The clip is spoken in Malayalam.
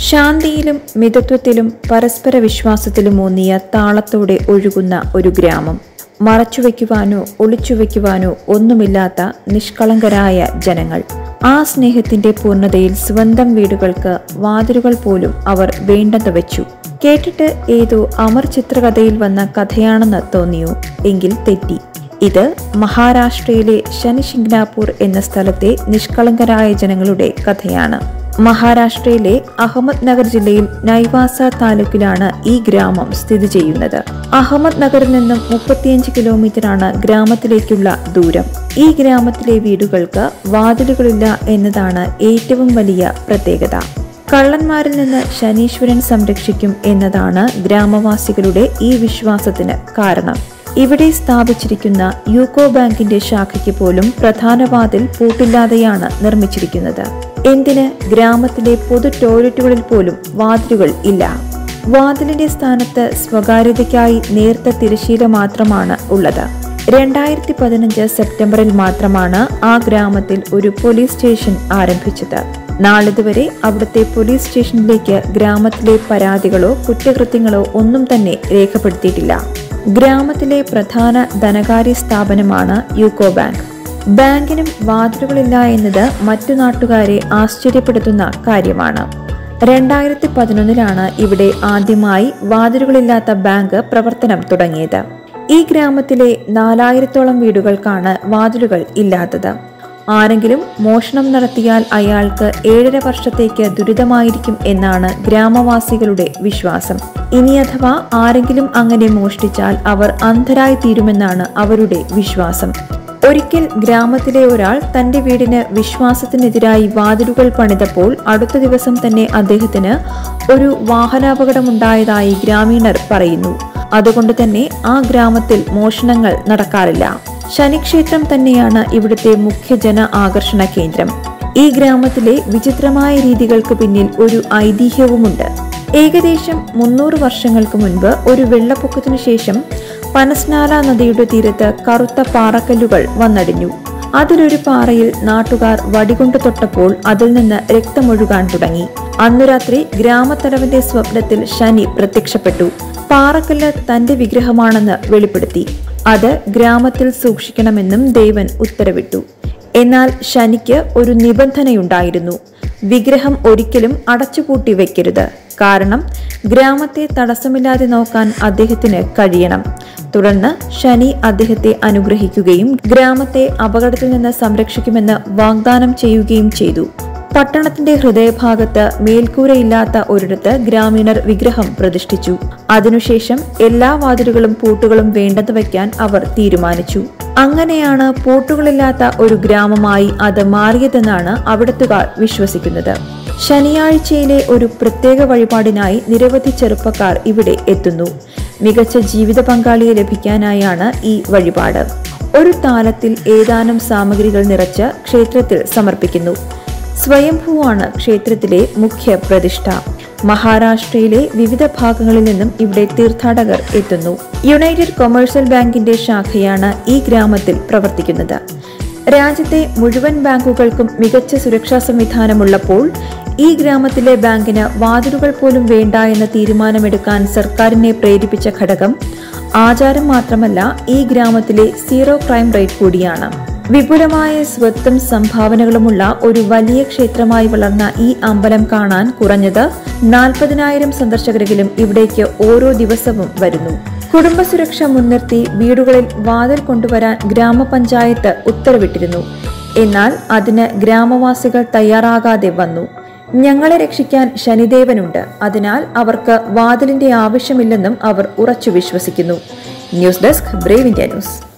ശാന്തിയിലും മിതത്വത്തിലും പരസ്പര വിശ്വാസത്തിലും ഊന്നിയ താളത്തോടെ ഒഴുകുന്ന ഒരു ഗ്രാമം മറച്ചുവെക്കുവാനോ ഒളിച്ചുവെക്കുവാനോ ഒന്നുമില്ലാത്ത നിഷ്കളങ്കരായ ജനങ്ങൾ ആ സ്നേഹത്തിന്റെ പൂർണ്ണതയിൽ സ്വന്തം വീടുകൾക്ക് വാതിലുകൾ പോലും അവർ വേണ്ടെന്ന് വെച്ചു കേട്ടിട്ട് ഏതോ അമർ ചിത്രകഥയിൽ വന്ന കഥയാണെന്ന് തോന്നിയോ എങ്കിൽ തെറ്റി ഇത് മഹാരാഷ്ട്രയിലെ ശനിശിംഗ്നാപൂർ എന്ന സ്ഥലത്തെ നിഷ്കളങ്കരായ ജനങ്ങളുടെ കഥയാണ് മഹാരാഷ്ട്രയിലെ അഹമ്മദ് നഗർ ജില്ലയിൽ നൈവാസ താലൂക്കിലാണ് ഈ ഗ്രാമം സ്ഥിതി ചെയ്യുന്നത് അഹമ്മദ് നഗറിൽ നിന്നും മുപ്പത്തിയഞ്ച് കിലോമീറ്ററാണ് ഗ്രാമത്തിലേക്കുള്ള ദൂരം ഈ ഗ്രാമത്തിലെ വീടുകൾക്ക് വാതിലുകളില്ല എന്നതാണ് ഏറ്റവും വലിയ പ്രത്യേകത കള്ളന്മാരിൽ നിന്ന് ശനീശ്വരൻ സംരക്ഷിക്കും എന്നതാണ് ഗ്രാമവാസികളുടെ ഈ വിശ്വാസത്തിന് കാരണം ഇവിടെ സ്ഥാപിച്ചിരിക്കുന്ന യൂക്കോ ബാങ്കിന്റെ ശാഖയ്ക്ക് പോലും പ്രധാന വാതിൽ പൂട്ടില്ലാതെയാണ് നിർമ്മിച്ചിരിക്കുന്നത് എന്തിന് ഗ്രാമത്തിലെ പൊതു ടോയ്ലറ്റുകളിൽ പോലും വാതിലുകൾ ഇല്ല വാതിലിന്റെ സ്ഥാനത്ത് സ്വകാര്യതയ്ക്കായി നേർത്ത തിരശീല മാത്രമാണ് ഉള്ളത് രണ്ടായിരത്തി പതിനഞ്ച് സെപ്റ്റംബറിൽ മാത്രമാണ് ആ ഗ്രാമത്തിൽ ഒരു പോലീസ് സ്റ്റേഷൻ ആരംഭിച്ചത് നാളിതുവരെ അവിടുത്തെ പോലീസ് സ്റ്റേഷനിലേക്ക് ഗ്രാമത്തിലെ പരാതികളോ കുറ്റകൃത്യങ്ങളോ ഒന്നും തന്നെ രേഖപ്പെടുത്തിയിട്ടില്ല ഗ്രാമത്തിലെ പ്രധാന ധനകാര്യ സ്ഥാപനമാണ് യൂക്കോ ബാങ്ക് ബാങ്കിനും വാതിലുകളില്ല എന്നത് മറ്റു നാട്ടുകാരെ ആശ്ചര്യപ്പെടുത്തുന്ന കാര്യമാണ് രണ്ടായിരത്തി പതിനൊന്നിലാണ് ഇവിടെ ആദ്യമായി വാതിലുകളില്ലാത്ത ബാങ്ക് പ്രവർത്തനം തുടങ്ങിയത് ഈ ഗ്രാമത്തിലെ നാലായിരത്തോളം വീടുകൾക്കാണ് വാതിലുകൾ ഇല്ലാത്തത് ആരെങ്കിലും മോഷണം നടത്തിയാൽ അയാൾക്ക് ഏഴര വർഷത്തേക്ക് ദുരിതമായിരിക്കും എന്നാണ് ഗ്രാമവാസികളുടെ വിശ്വാസം ഇനി അഥവാ ആരെങ്കിലും അങ്ങനെ മോഷ്ടിച്ചാൽ അവർ അന്ധരായി തീരുമെന്നാണ് അവരുടെ വിശ്വാസം ഒരിക്കൽ ഗ്രാമത്തിലെ ഒരാൾ തന്റെ വീടിന് വിശ്വാസത്തിനെതിരായി വാതിലുകൾ പണിതപ്പോൾ അടുത്ത ദിവസം തന്നെ അദ്ദേഹത്തിന് ഒരു വാഹനാപകടമുണ്ടായതായി ഗ്രാമീണർ പറയുന്നു അതുകൊണ്ട് തന്നെ ആ ഗ്രാമത്തിൽ മോഷണങ്ങൾ നടക്കാറില്ല ശനിക്ഷേത്രം തന്നെയാണ് ഇവിടുത്തെ മുഖ്യ ജന ആകർഷണ കേന്ദ്രം ഈ ഗ്രാമത്തിലെ വിചിത്രമായ രീതികൾക്ക് പിന്നിൽ ഒരു ഐതിഹ്യവുമുണ്ട് ഏകദേശം മുന്നൂറ് വർഷങ്ങൾക്ക് മുൻപ് ഒരു വെള്ളപ്പൊക്കത്തിനു ശേഷം പനസ്നാല നദിയുടെ തീരത്ത് കറുത്ത പാറക്കല്ലുകൾ വന്നടിഞ്ഞു അതിലൊരു പാറയിൽ നാട്ടുകാർ വടികൊണ്ട് തൊട്ടപ്പോൾ അതിൽ നിന്ന് രക്തമൊഴുകാൻ തുടങ്ങി അന്നു രാത്രി ഗ്രാമത്തലവന്റെ സ്വപ്നത്തിൽ ശനി പ്രത്യക്ഷപ്പെട്ടു പാറക്കല്ല് തന്റെ വിഗ്രഹമാണെന്ന് വെളിപ്പെടുത്തി അത് ഗ്രാമത്തിൽ സൂക്ഷിക്കണമെന്നും ദേവൻ ഉത്തരവിട്ടു എന്നാൽ ശനിക്ക് ഒരു നിബന്ധനയുണ്ടായിരുന്നു വിഗ്രഹം ഒരിക്കലും അടച്ചുപൂട്ടി വെക്കരുത് കാരണം ഗ്രാമത്തെ തടസ്സമില്ലാതെ നോക്കാൻ അദ്ദേഹത്തിന് കഴിയണം തുടർന്ന് ശനി അദ്ദേഹത്തെ അനുഗ്രഹിക്കുകയും ഗ്രാമത്തെ അപകടത്തിൽ നിന്ന് സംരക്ഷിക്കുമെന്ന് വാഗ്ദാനം ചെയ്യുകയും ചെയ്തു പട്ടണത്തിന്റെ ഹൃദയഭാഗത്ത് മേൽക്കൂരയില്ലാത്ത ഒരിടത്ത് ഗ്രാമീണർ വിഗ്രഹം പ്രതിഷ്ഠിച്ചു അതിനുശേഷം എല്ലാ വാതിലുകളും പൂട്ടുകളും വേണ്ടെന്ന് വയ്ക്കാൻ അവർ തീരുമാനിച്ചു അങ്ങനെയാണ് പൂട്ടുകളില്ലാത്ത ഒരു ഗ്രാമമായി അത് മാറിയതെന്നാണ് അവിടത്തുകാർ വിശ്വസിക്കുന്നത് ശനിയാഴ്ചയിലെ ഒരു പ്രത്യേക വഴിപാടിനായി നിരവധി ചെറുപ്പക്കാർ ഇവിടെ എത്തുന്നു മികച്ച ജീവിത പങ്കാളിയെ ലഭിക്കാനായാണ് ഈ വഴിപാട് ഒരു താലത്തിൽ ഏതാനും സാമഗ്രികൾ നിറച്ച് ക്ഷേത്രത്തിൽ സമർപ്പിക്കുന്നു സ്വയംഭൂവാണ് ക്ഷേത്രത്തിലെ മുഖ്യ പ്രതിഷ്ഠ മഹാരാഷ്ട്രയിലെ വിവിധ ഭാഗങ്ങളിൽ നിന്നും ഇവിടെ തീർത്ഥാടകർ എത്തുന്നു യുണൈറ്റഡ് കൊമേഴ്സ്യൽ ബാങ്കിന്റെ ശാഖയാണ് ഈ ഗ്രാമത്തിൽ പ്രവർത്തിക്കുന്നത് രാജ്യത്തെ മുഴുവൻ ബാങ്കുകൾക്കും മികച്ച സുരക്ഷാ സംവിധാനമുള്ളപ്പോൾ ഈ ഗ്രാമത്തിലെ ബാങ്കിന് വാതിലുകൾ പോലും വേണ്ട എന്ന തീരുമാനമെടുക്കാൻ സർക്കാരിനെ പ്രേരിപ്പിച്ച ഘടകം ആചാരം മാത്രമല്ല ഈ ഗ്രാമത്തിലെ സീറോ ക്രൈം റേറ്റ് കൂടിയാണ് വിപുലമായ സ്വത്തും സംഭാവനകളുമുള്ള ഒരു വലിയ ക്ഷേത്രമായി വളർന്ന ഈ അമ്പലം കാണാൻ കുറഞ്ഞത് നാൽപ്പതിനായിരം സന്ദർശകരെങ്കിലും ഇവിടേക്ക് ഓരോ ദിവസവും വരുന്നു കുടുംബസുരക്ഷ മുൻനിർത്തി വീടുകളിൽ വാതിൽ കൊണ്ടുവരാൻ ഗ്രാമപഞ്ചായത്ത് ഉത്തരവിട്ടിരുന്നു എന്നാൽ അതിന് ഗ്രാമവാസികൾ തയ്യാറാകാതെ വന്നു ഞങ്ങളെ രക്ഷിക്കാൻ ശനിദേവനുണ്ട് അതിനാൽ അവർക്ക് വാതിലിന്റെ ആവശ്യമില്ലെന്നും അവർ ഉറച്ചു വിശ്വസിക്കുന്നു news desk Brave India news